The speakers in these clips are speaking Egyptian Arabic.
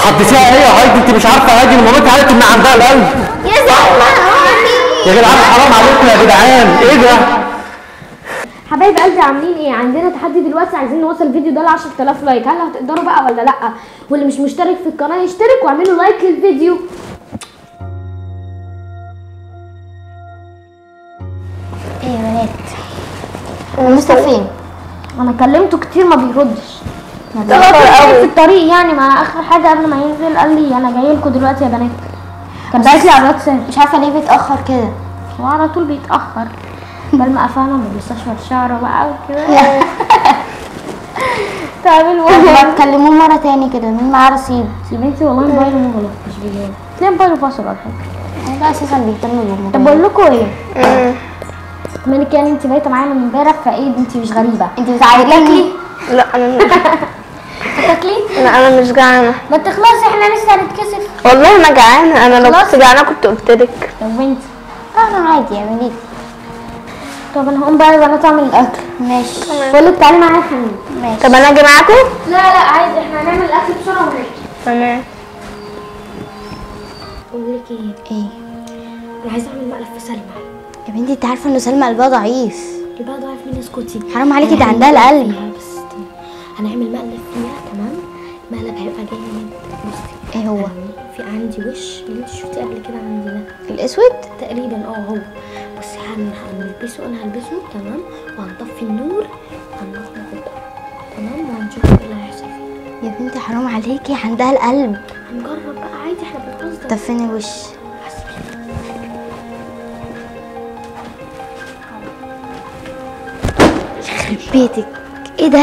حطيتيها ايه يا هايدي انت مش عارفه هايدي مامتها قالت ان عندها القلب يا سلمى يا جدعان حرام عليكم يا جدعان ايه ده حبايب قلبي عاملين ايه عندنا تحدي دلوقتي عايزين نوصل الفيديو ده ل 10000 لايك هل هتقدروا بقى ولا لا واللي مش مشترك في القناه يشترك واعملوا لايك للفيديو ايه يا بنات مستر فين انا كلمته كتير ما بيردش متأخر في قوي الطريق يعني ما اخر حاجه قبل ما ينزل قال لي انا جاي لكم دلوقتي يا بنات كان باعت لي على الواتساب مش عارفه ليه بيتاخر كده هو على طول بيتاخر بل ما قفانا ما بيستشفى شعره بقى وكده طب المهم ما تكلموه مره تاني كده مين معاه رصيد يا بنتي والله موبايله مغلق مش بيجاوب تلاقي موبايله فاصل ولا حاجه هو ده اساسا بيهتم طب بالموبايل بقول لكم ايه منك يعني انت بايته معايا من امبارح فايه انت مش غريبه انت بتعيطي لا انا مش هتاكلي لا انا مش جعانه ما تخلصي احنا لسه هنتكسف والله انا جعانه انا لو خلاص. كنت جعانه كنت قلت لك طب بنتي انا عادي اعملي طب انا هقوم بقى يا بنات اعمل الاكل ماشي بقول لك تعالي معايا يا حنين ماشي طب انا اجي معاكم لا لا عادي احنا هنعمل الاكل بسرعه ونرجع تمام بقول لك ايه ايه انا عايزه اعمل مقلب في سلمى يا بنتي انت عارفه ان سلمى قلبها ضعيف يبقى ضعيف مني اسكتي حرام عليكي ده هنعمل عندها مقلب القلب. فيها، بس استني. هنعمل مقلب فيها تمام مقلب هيبقى جامد بصي ايه هو يعني في عندي وش اللي انت شفتيه قبل كده عندي ده الاسود تقريبا اه هو بصي هن هنلبسه انا هلبسه تمام وهنطفي النور وهنروح ناخده تمام وهنشوف ايه اللي هيحصل فيه يا بنتي حرام عليكي عندها القلب هنجرب بقى عادي احنا بنهزر طب فين الوش يخرب بيتك ايه ده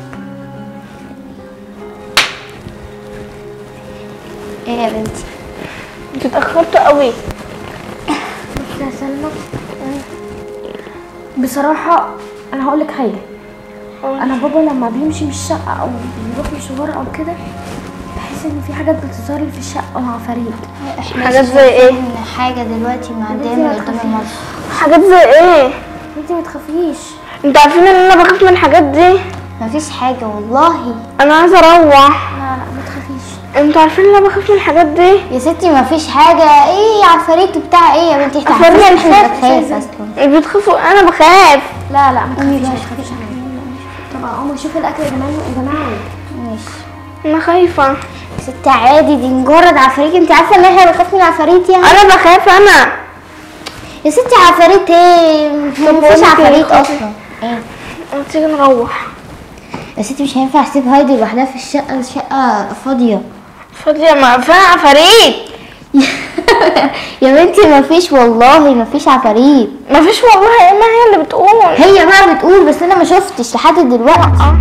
ايه يا بنتي انتوا اتاخرتوا قوي يا سلمى بصراحة أنا هقول لك حاجة أنا بابا لما بيمشي من الشقة أو بيروح مشوار أو كده بحس إن في حاجات بتظهر لي في الشقة مع فريد حاجات زي ايه إن حاجه دلوقتي معديه بنتي من ما قدام تخافيش. المصر حاجات زي ايه انتي ما تخافيش انتوا عارفين ان انا بخاف من الحاجات دي مفيش حاجه والله انا عايزه اروح لا لا ما تخافيش انتوا عارفين ان انا بخاف من الحاجات دي يا ستي مفيش حاجه ايه يا عفاريت بتاع ايه يا بنتي احنا عفاريت عارفين احنا بتخاف. بنخاف اصلا بتخافوا انا بخاف لا لا ما تخافيش ما تخافيش طب قوموا شوفوا الأكل يا جماعة يا جماعة ماشي انا خايفه يا ستي عادي دي مجرد عفاريت انت عارفه ان احنا بنخاف من العفاريت يعني انا بخاف انا يا ستي عفاريت ايه مفيش بقولك ايه، عفاريت خافي. اصلا ايه تيجي نروح يا ستي مش هينفع اسيب هايدي لوحدها في الشقه الشقه فاضيه فاضيه ما فيها عفاريت يا بنتي مفيش والله مفيش عفاريت مفيش والله ما هي اللي بتقول هي بقى بتقول بس انا ما شفتش لحد دلوقتي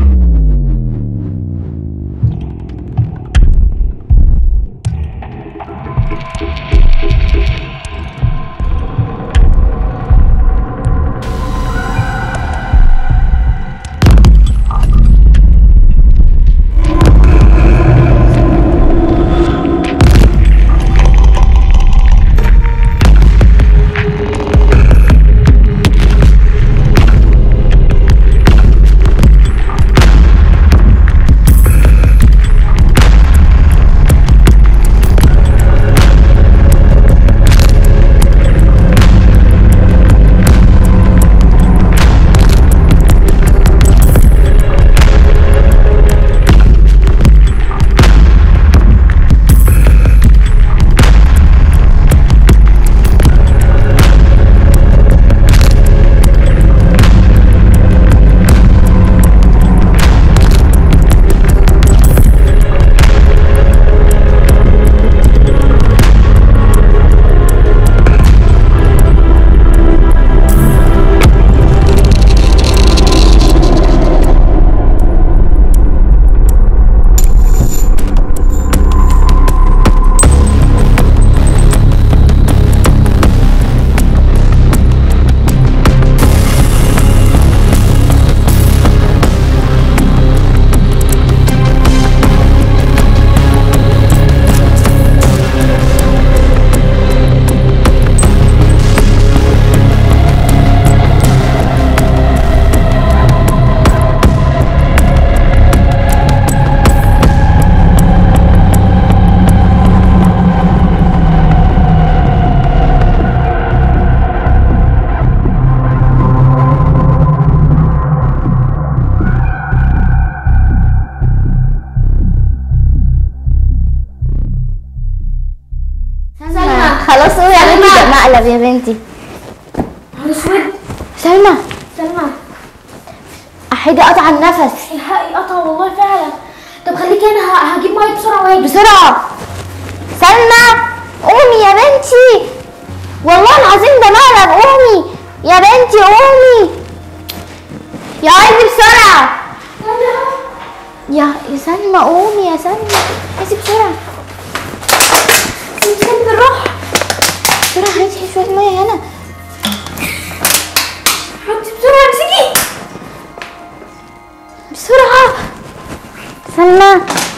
بس قومي يا بنتي ده مقلب يا بنتي اسود سلمى سلمى احيدي قطع النفس الحقي قطع والله فعلا طب خليكي انا ه- هجيب ميه بسرعه واجي بسرعة سلمى قومي يا بنتي والله العظيم ده مقلب قومي يا بنتي قومي يا عايزي بسرعة يا يا سلمى قومي يا سلمى عايزي بسرعة سيبني بالروح بسرعة عايزي شوية مية هنا حطي بسرعه امسكي بسرعة سلمى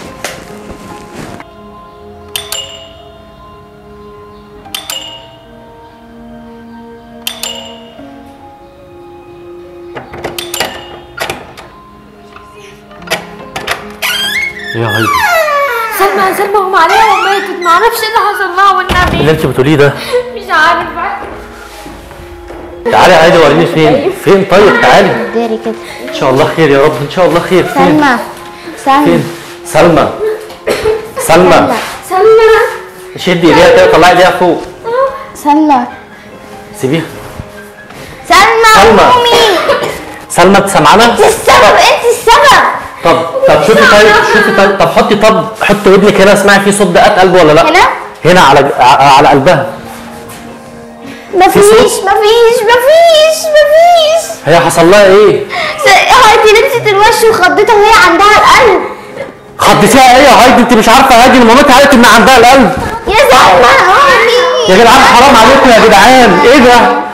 يا هايدي سلمى سلمى هم عليها وماتت معرفش ايه اللي حصل لها والنبي اللي انت بتقوليه ده مش عارف بقى تعالي يا هايدي وريني فين فين طيب تعالي داري كده ان شاء الله خير يا رب ان شاء الله خير فين سلمى سلمى فين سلمى سلمى سلمى شدي ايديها كده طلعي ايديها فوق سلمى سيبيها سلمى سلمى. قومي سلمى انت سامعانا انت السبب انت السبب طب طب شوفي طيب شوفي طيب طب حطي طب حطي ودنك هنا اسمعي في صوت دقات قلب ولا لا هنا؟ هنا على ع- على قلبها مفيش صوت؟ مفيش مفيش مفيش هي حصل لها ايه س- هايدي لبست الوش وخضتها وهي عندها القلب خضتيها ايه يا هايدي انت مش عارفه هايدي ان مامتها قالت ان عندها القلب يا سلمى قومي يا جدعان حرام عليكم يا جدعان ايه ده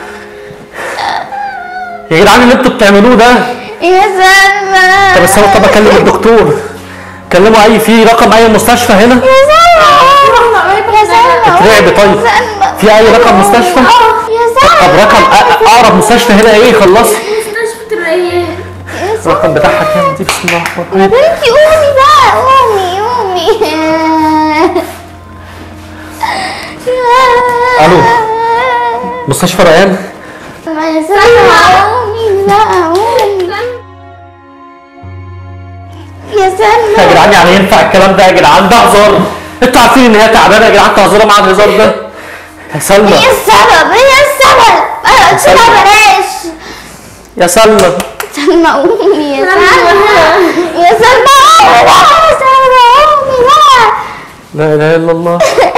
يا جدعان اللي انتوا بتعملوه ده يا سلمى طب بس انا طب اكلم الدكتور كلموا اي في رقم اي مستشفى هنا يا سلمى يا سلمى اترعبي طيب يا سلمى. في اي رقم مستشفى اه يا طب سلمى رقم أ- اقرب مستشفى هنا ايه خلصي مستشفى الريان الرقم بتاعها كام دي بسم الله الرحمن يا الرحيم بنتي قومي بقى قومي قومي ألو. مستشفى ريان يا سلمى قومي بقى قومي يا يا سلمى جدعان يعني ينفع الكلام ده يا جدعان ده هزار انتوا عارفين ان هي تعبانه يا جدعان تهزروا مع الهزار ده يا سلمى هي السبب هي السبب انا قلت لها سلمى. بلاش يا سلمى سلمى قومي يا سلمى يا سلمى قومي بقى يا سلمى قومي بقى لا اله الا الله